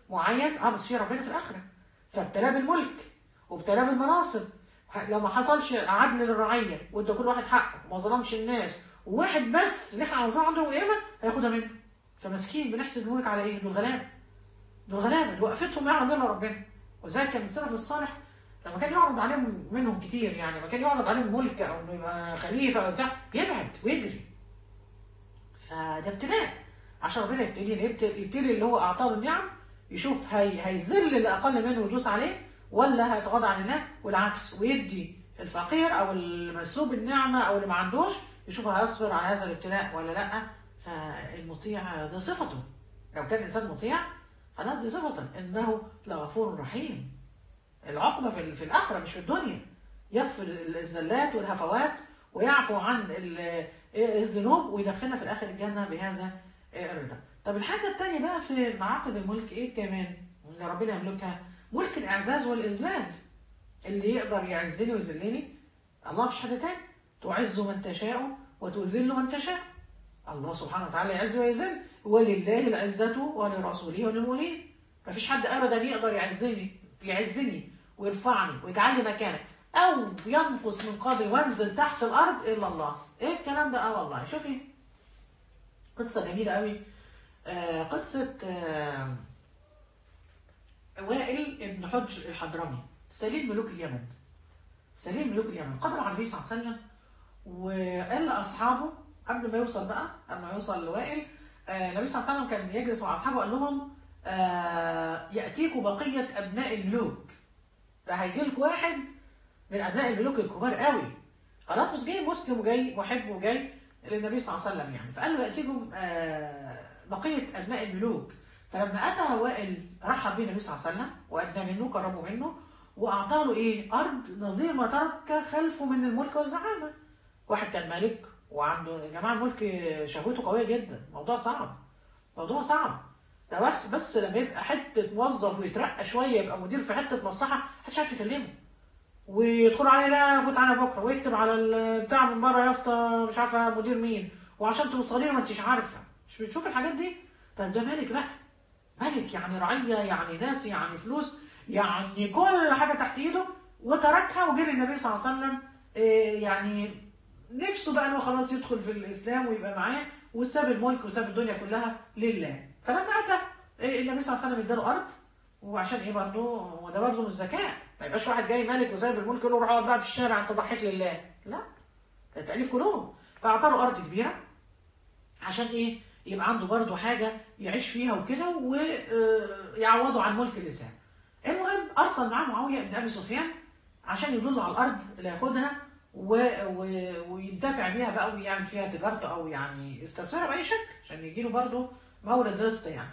معين اه بس في ربنا في الاخره فابتلاه بالملك وابتلاه بالمناصب لو ما حصلش عدل للرعيه وادى كل واحد حقه وما ظلمش الناس وواحد بس لحق على ظهره وقيمه هياخدها منه فمسكين بنحسب الملك على ايه؟ دول غلابه دول غلابه دول وقفتهم يعرض الا ربنا وذلك كان السلف الصالح لما كان يعرض عليهم منهم كتير يعني لما كان يعرض عليهم ملك او انه يبقى خليفه او بتاع يبعد ويجري فده ابتلاء عشان ربنا يبتلينا يبتلي, يبتلي اللي هو اعطاه النعم يشوف هي هيذل اللي اقل منه ويدوس عليه ولا هيتغاضى عن الله والعكس ويدي الفقير او المنسوب النعمه او اللي ما عندوش يشوف هيصبر على هذا الابتلاء ولا لا فالمطيع ده صفته لو كان الانسان مطيع خلاص دي صفته انه لغفور رحيم العقبه في, في الاخره مش في الدنيا يغفر الزلات والهفوات ويعفو عن الذنوب ويدخلنا في الاخر الجنه بهذا الرضا. طب الحاجه الثانيه بقى في معاقد الملك ايه كمان؟ ان ربنا يملكها ملك الاعزاز والاذلال اللي يقدر يعزني ويذلني الله مفيش حد تاني تعز من تشاء وتذل من تشاء الله سبحانه وتعالى يعز ويذل ولله العزة ولرسوله وللمؤمنين مفيش حد ابدا يقدر يعزني يعزني ويرفعني ويجعل لي مكانك او ينقص من قدري وانزل تحت الارض الا الله ايه الكلام ده اه والله شوفي قصه جميله قوي آه قصه آه وائل ابن حج الحضرمي سليم ملوك اليمن سليم ملوك اليمن قدم على النبي صلى الله عليه وسلم وقال لاصحابه قبل ما يوصل بقى قبل ما يوصل لوائل آه النبي صلى الله عليه وسلم كان يجلس مع اصحابه قال لهم آه ياتيكم بقيه ابناء الملوك ده هيجي لكم واحد من ابناء الملوك الكبار قوي خلاص مش جاي مسلم وجاي محب وجاي للنبي صلى الله عليه وسلم يعني فقال له ياتيكم آه بقيه ابناء الملوك فلما اتى وائل رحب به النبي صلى الله عليه وسلم وادنى منه قربه منه واعطى له ايه؟ ارض نظير ما ترك خلفه من الملك والزعامه. واحد كان ملك وعنده يا جماعه الملك شهوته قويه جدا، موضوع صعب. موضوع صعب. ده بس بس لما يبقى حته موظف ويترقى شويه يبقى مدير في حته مصلحه محدش عارف يكلمه. ويدخلوا عليه لا فوت على بكره ويكتب على البتاع من بره يافطه مش عارفه مدير مين وعشان توصلي له ما انتش عارفه مش بتشوف الحاجات دي؟ طيب ده ملك بقى ملك يعني رعيه يعني ناس يعني فلوس يعني كل حاجه تحت ايده وتركها وجري النبي صلى الله عليه وسلم إيه يعني نفسه بقى انه خلاص يدخل في الاسلام ويبقى معاه وساب الملك وساب الدنيا كلها لله فلما اتى إيه النبي صلى الله عليه وسلم اداله ارض وعشان ايه برضه وده برضه مش ذكاء ما يبقاش واحد جاي ملك وسايب الملك يقول له روح اقعد بقى في الشارع انت ضحيت لله لا ده تاليف قلوب فاعطى له ارض كبيره عشان ايه يبقى عنده برضه حاجه يعيش فيها وكده ويعوضه عن ملك اللسان المهم ارسل معاه معاويه بن ابي سفيان عشان يدل على الارض اللي ياخدها و... و... وينتفع بيها بقى ويعمل فيها تجارته او يعني يستثمرها باي شكل عشان يجي له برضه مورد رزق يعني.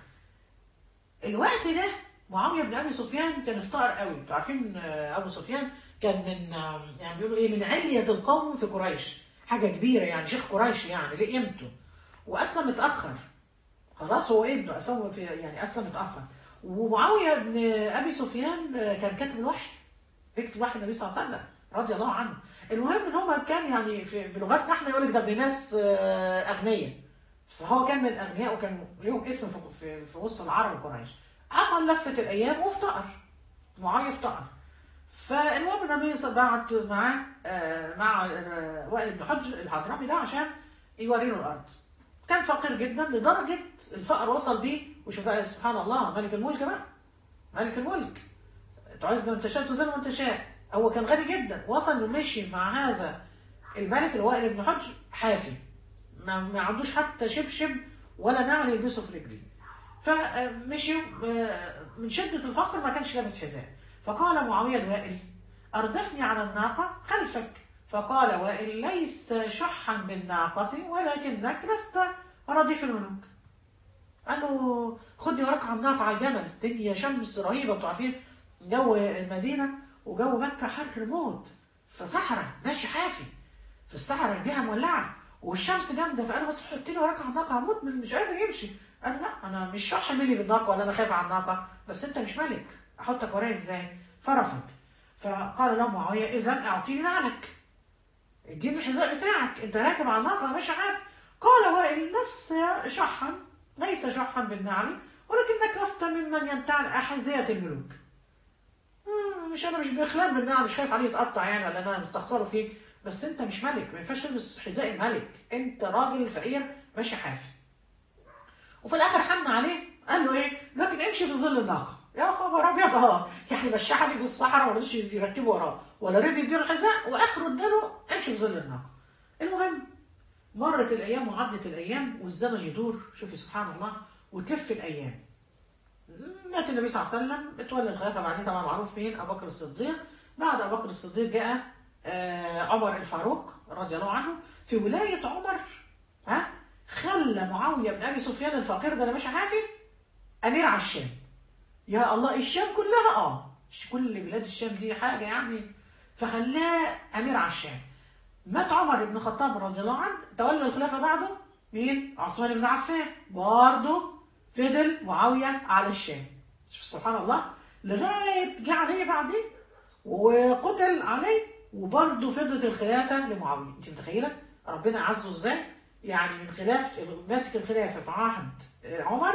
الوقت ده معاويه بن ابي سفيان كان افتقر قوي، انتوا عارفين ابو سفيان كان من يعني بيقولوا ايه من علية القوم في قريش، حاجه كبيره يعني شيخ قريش يعني ليه قيمته. واسلم متاخر. خلاص هو ابنه اسلم في يعني اسلم متاخر. ومعاويه بن ابي سفيان كان كاتب الوحي بيكتب وحي النبي صلى الله عليه وسلم رضي الله عنه المهم ان هم كان يعني في بلغتنا احنا يقول لك ده ابن ناس اغنياء فهو كان من الاغنياء وكان ليهم اسم في, في, في وسط العرب وقريش حصل لفه الايام وافتقر معاويه افتقر فالمهم النبي بعت معاه مع وائل بن حج الحضرمي ده عشان يوري له الارض كان فقير جدا لدرجه الفقر وصل بيه وشوف سبحان الله ملك الملك بقى ملك الملك تعز من تشاء تذل من تشاء هو كان غني جدا وصل ومشي مع هذا الملك الوائل بن حج حافي ما, ما عندوش حتى شبشب ولا نعل يلبسه في رجليه فمشي من شدة الفقر ما كانش لابس حذاء فقال معاوية الوائل أردفني على الناقة خلفك فقال وائل ليس شحا بالناقة ولكنك لست رديف الملوك قال له خدني وراك على الناقة على الجمل الدنيا شمس رهيبة انتوا عارفين جو المدينة وجو مكة حر موت فصحراء ماشي حافي في الصحراء الجهة مولعة والشمس جامدة فقال له بس حطني وراك على الناقة هموت مش قادر يمشي قال لا أنا مش شح ملي بالناقة ولا أنا خايف على الناقة بس أنت مش ملك أحطك ورايا إزاي؟ فرفض فقال له معاوية إذا أعطيني نعلك اديني الحذاء بتاعك أنت راكب على الناقة ماشي حافي قال وائل لس شحا ليس شحا بالنعل ولكنك لست ممن يمتعن احذيه الملوك مم، مش انا مش باخلال بالنعم مش خايف عليه يتقطع يعني ولا انا مستخسره فيك بس انت مش ملك ما ينفعش تلبس حذاء الملك انت راجل فقير ماشي حافي وفي الاخر حن عليه قال له ايه لكن امشي في ظل الناقه يا خبر ابيض اه يعني مشى حافي في الصحراء ما رضيش يركبه وراه ولا رضي يديله الحذاء واخره اداله امشي في ظل الناقه المهم مرت الايام وعدت الايام والزمن يدور شوفي سبحان الله وتلف الايام مات النبي صلى الله عليه وسلم اتولى الخلافه بعدين طبعا معروف مين ابو بكر الصديق بعد ابو بكر الصديق جاء آه، عمر الفاروق رضي الله عنه في ولايه عمر ها خلى معاويه بن ابي سفيان الفقير ده اللي ماشي حافي امير على الشام يا الله الشام كلها اه مش كل بلاد الشام دي حاجه يعني فخلاه امير على الشام مات عمر بن الخطاب رضي الله عنه تولى الخلافه بعده مين؟ عثمان بن عفان برضه فضل معاويه على الشام شوف سبحان الله لغايه جه علي بعدين وقتل علي وبرضه فضلت الخلافه لمعاويه انت متخيله ربنا اعزه ازاي يعني من خلاف ماسك الخلافه في عهد عمر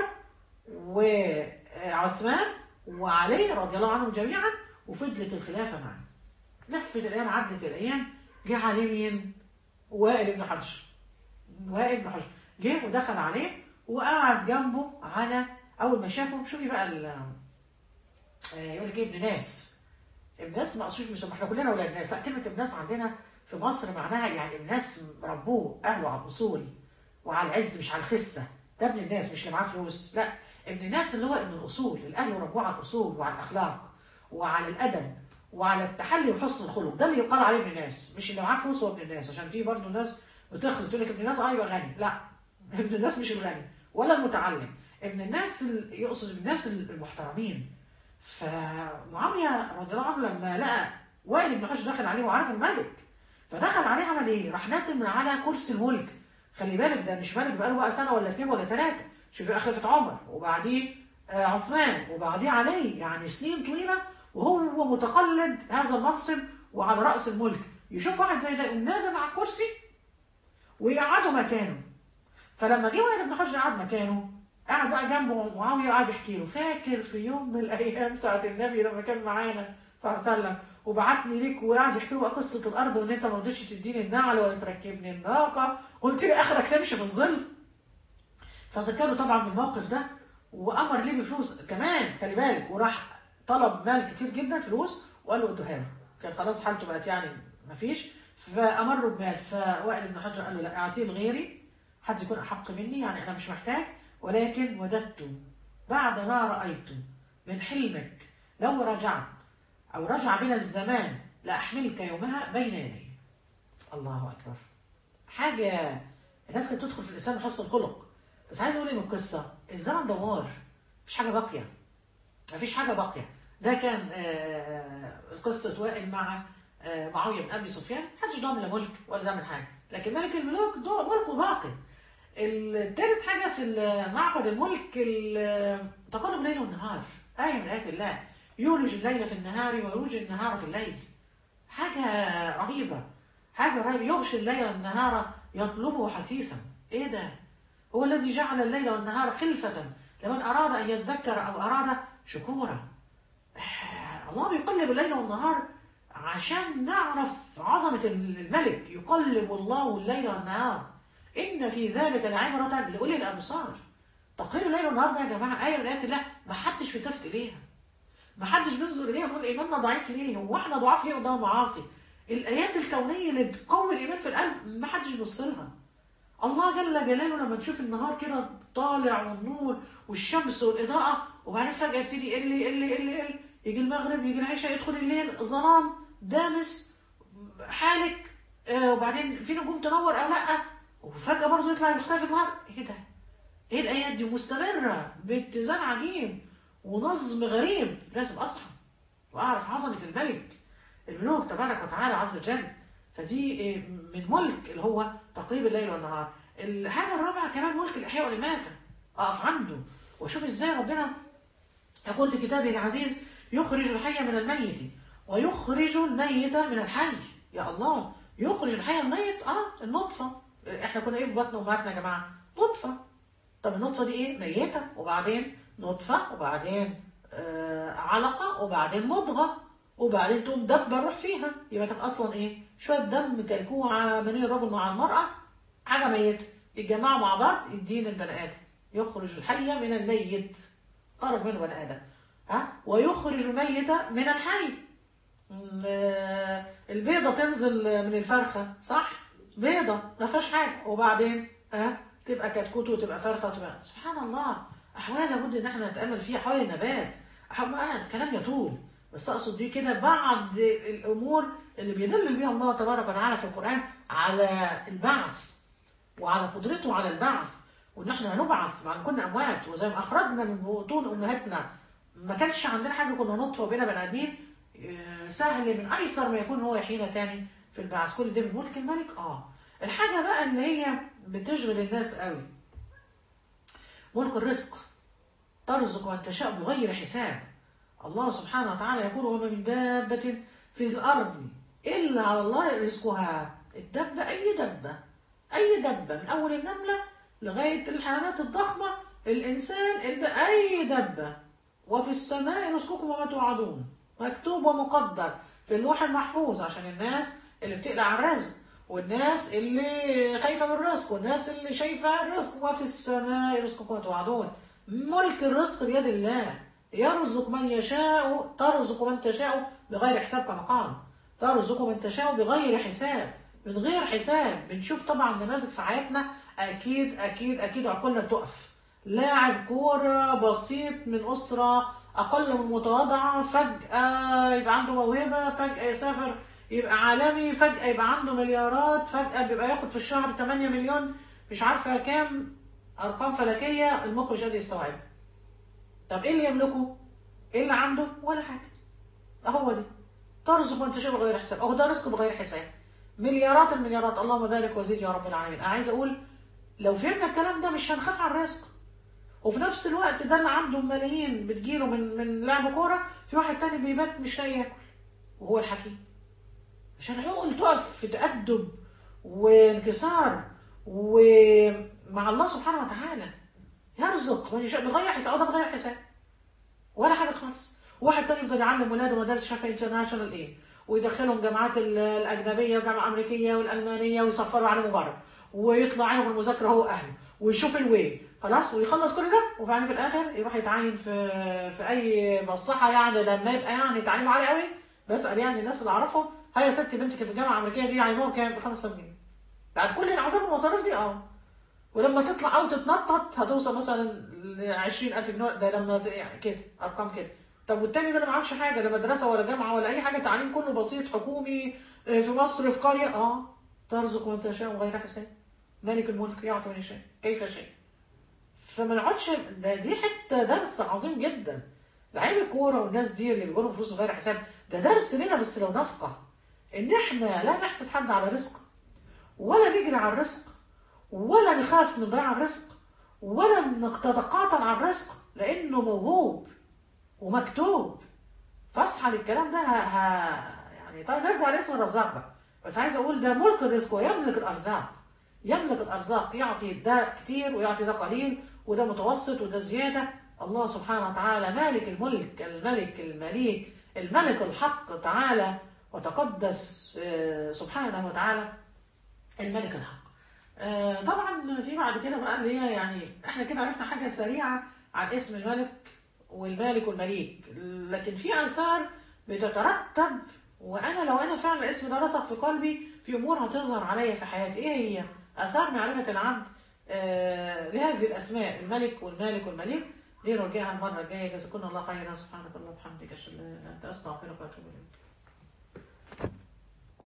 وعثمان وعلي رضي الله عنهم جميعا وفضلت الخلافه معه لفت الايام عدت الايام جه عليه مين؟ وائل بن حجر وائل بن حجر جه ودخل عليه وقعد جنبه على اول ما شافه شوفي بقى ال آه، يقول لك ايه ابن ناس ابن ناس ما اقصدش مش احنا كلنا ولاد ناس لا كلمه ابن ناس عندنا في مصر معناها يعني ابن ناس ربوه اهله على الاصول وعلى العز مش على الخسه ده ابن الناس مش اللي معاه فلوس لا ابن الناس اللي هو ابن الاصول الاهل ربوه على الاصول وعلى الاخلاق وعلى الادب وعلى التحلي وحسن الخلق ده اللي يقال عليه ابن الناس مش اللي معاه فلوس هو ابن الناس عشان في برضه ناس بتخلط تقول لك ابن الناس اه يبقى غني لا ابن الناس مش الغني ولا المتعلم ابن الناس ال- يقصد ابن الناس المحترمين فمعاويه رضي الله عنه لما لقى وائل بن حجر دخل عليه وعارف الملك فدخل عليه عمل ايه؟ راح نازل من على كرسي الملك خلي بالك ده مش ملك بقاله بقى سنه ولا اتنين ولا ثلاثه شوف خلافه عمر وبعديه آه، عثمان وبعديه علي يعني سنين طويله وهو متقلد هذا المنصب وعلى راس الملك يشوف واحد زي ده يقوم نازل على الكرسي ويقعده مكانه فلما جه وائل بن حجر قعد مكانه قعد بقى جنبه معاويه وقعد يحكي له فاكر في يوم من الايام ساعه النبي لما كان معانا صلى الله عليه وسلم وبعتني ليك وقعد يحكي له بقى قصه الارض وان انت ما رضيتش تديني النعل ولا تركبني الناقه قلت لي اخرك تمشي في الظل فذكره طبعا بالموقف ده وامر ليه بفلوس كمان خلي بالك وراح طلب مال كتير جدا فلوس وقال له ادوها له كان خلاص حالته بقت يعني ما فيش فامره بمال فوائل بن حجر قال له لا اعطيه لغيري حد يكون احق مني يعني انا مش محتاج ولكن وددت بعد ما رايت من حلمك لو رجعت او رجع بنا الزمان لاحملك يومها بين يدي الله اكبر حاجه الناس كانت تدخل في الاسلام بحسن الخلق بس عايز اقول ايه من القصه الزمن دوار مفيش حاجه باقيه مفيش حاجه باقيه ده كان آه، قصه وائل مع آه، معاويه بن ابي سفيان محدش ضامن لا ملك ولا ضامن حاجه لكن ملك الملوك ده ملكه باقي التالت حاجه في معقد الملك ال- تقارب الليل والنهار ايه من ايات الله يولج الليل في النهار ويولج النهار في الليل حاجه رهيبه حاجه رهيبه يغشي الليل النهار يطلبه حثيثا ايه ده هو الذي جعل الليل والنهار خلفة لمن أراد أن يذكر أو أراد شكورا آه، الله بيقلب الليل والنهار عشان نعرف عظمة الملك يقلب الله الليل والنهار إن في ذلك لعبرة لأولي الأبصار تقرير الليل والنهار ده يا جماعة آية من آيات الله ما حدش بيلتفت إليها ما حدش بينظر إليها ونقول إيماننا ضعيف ليه هو إحنا ضعاف ليه قدام المعاصي الآيات الكونية اللي بتقوي الإيمان في القلب ما حدش بيبص لها الله جل جلاله لما تشوف النهار كده طالع والنور والشمس والإضاءة وبعدين فجأة يبتدي يقل يقل يقل يقل يجي المغرب يجي العشاء يدخل الليل ظلام دامس حالك آه وبعدين في نجوم تنور أو لأ وفجأة برضه يطلع يختفي النهار إيه ده؟ إيه الآيات دي مستمرة باتزان عجيب ونظم غريب لازم أصحى وأعرف عظمة الملك الملوك تبارك وتعالى عز وجل فدي إيه، من ملك اللي هو تقريب الليل والنهار الحاجة الرابعة كمان ملك الإحياء والإماتة أقف عنده وأشوف إزاي ربنا يقول في كتابه العزيز يخرج الحي من الميت ويخرج الميت من الحي يا الله يخرج الحي من الميت اه النطفة احنا كنا ايه في بطن امهاتنا يا جماعة نطفة طب النطفة دي ايه ميتة وبعدين نطفة وبعدين آه علقة وبعدين مضغة وبعدين تقوم دبة الروح فيها يبقى كانت أصلا إيه؟ شوية دم كلكوعة بين الرجل مع المرأة حاجة ميتة يتجمعوا مع بعض يدين البني آدم يخرج الحية من الميت خرج منه بني آدم ها ويخرج الميت من الحي ال- البيضة تنزل من الفرخة صح؟ بيضة ما فيهاش حاجة وبعدين ها تبقى كتكوت وتبقى فرخة وتبقى سبحان الله أحوال لابد إن احنا نتأمل فيها حوالي النبات أحوال الكلام يطول بس أقصد دي كده بعض الأمور اللي بيدلل بيها الله تبارك وتعالى في القرآن على البعث وعلى قدرته على البعث وإن احنا هنبعث بعد كنا أموات وزي ما أخرجنا من بطون أمهاتنا ما كانش عندنا حاجة كنا نطفى وبينا بني آدمين آه، سهل من أيسر ما يكون هو يحيينا تاني في البعث كل ده من ملك الملك اه الحاجة بقى اللي هي بتشغل الناس قوي ملك الرزق ترزق من تشاء بغير حساب الله سبحانه وتعالى يقول وما من دابة في الأرض إلا على الله رزقها الدبة أي دبة أي دبة من أول النملة لغاية الحيوانات الضخمة الإنسان الب- أي دبة وفي السماء رزقكم وما توعدون مكتوب ومقدر في اللوح المحفوظ عشان الناس اللي بتقلع على الرزق والناس اللي خايفة من الرزق والناس اللي شايفة الرزق وفي السماء رزقكم وما توعدون ملك الرزق بيد الله يرزق من يشاء ترزق من تشاء بغير حساب كما قال ترزق من تشاء بغير حساب من غير حساب بنشوف طبعا نماذج في حياتنا اكيد اكيد اكيد عقولنا بتقف لاعب كوره بسيط من اسره اقل من متواضعه فجاه يبقى عنده موهبه فجاه يسافر يبقى عالمي فجاه يبقى عنده مليارات فجاه بيبقى ياخد في الشهر 8 مليون مش عارفه كام ارقام فلكيه المخ مش قادر يستوعبها طب ايه اللي يملكه؟ ايه اللي عنده؟ ولا حاجه اهو دي ترزق من تشاء بغير حساب اهو ده رزق بغير حساب مليارات المليارات اللهم بارك وزيد يا رب العالمين انا عايز اقول لو فهمنا الكلام ده مش هنخاف على الرزق وفي نفس الوقت ده اللي عنده ملايين بتجيله من من لعب كوره في واحد تاني بيبات مش لاقي ياكل وهو الحكيم عشان عقل تقف في تأدب وانكسار ومع الله سبحانه وتعالى يرزق من يشاء بغير حساب أو ده بغير حساب ولا حاجه خالص واحد تاني يفضل يعلم ولاده مدارس شافعي انترناشونال ايه ويدخلهم جامعات ال- الاجنبيه وجامعه امريكيه والالمانيه ويصفروا عليه مبارك ويطلع عينه في المذاكره هو اهله ويشوف الواي خلاص ويخلص كل ده وبعدين في الاخر يروح يتعين في في اي مصلحه يعني لما يبقى يعني تعليمه عالي قوي بسال يعني الناس اللي اعرفهم هيا يا ستي بنتك في الجامعه الامريكيه دي عينوها كام ب 5 جنيه بعد كل العذاب والمصاريف دي اه ولما تطلع او تتنطط هتوصل مثلا ل 20000 جنيه ده لما ت- يعني كده ارقام كده طب والتاني ده اللي ما معهوش حاجه لا مدرسه ولا جامعه ولا اي حاجه تعليم كله بسيط حكومي آه، في مصر في قريه اه ترزق من تشاء وغير حساب ملك الملك يعطي من يشاء كيف شاء فما نقعدش ده دي حته درس عظيم جدا لعيب الكوره والناس دي اللي بيجوا فلوس غير حساب ده درس لنا بس لو نفقه ان احنا لا نحسد حد على رزقه ولا نجري على الرزق ولا نخاف من ضياع الرزق ولا نتقاطع على الرزق لانه موهوب ومكتوب فاصحى للكلام ده ه... ه... يعني طيب نرجع لاسم الرزاق بقى بس عايز اقول ده ملك الرزق ويملك الارزاق يملك الارزاق يعطي ده كتير ويعطي ده قليل وده متوسط وده زياده الله سبحانه وتعالى مالك الملك الملك المليك الملك الحق تعالى وتقدس آه، سبحانه وتعالى الملك الحق آه، طبعا في بعد كده بقى اللي هي يعني احنا كده عرفنا حاجه سريعه عن اسم الملك والمالك والمليك لكن في اثار بتترتب وانا لو انا فعلا الاسم ده رسخ في قلبي في امور هتظهر عليا في حياتي ايه هي اثار معرفه العبد آه لهذه الاسماء الملك والمالك والمليك دي نرجعها المره الجايه جزاكم الله خيرا سبحانك اللهم وبحمدك اشهد ان لا اله الا انت استغفرك واتوب اليك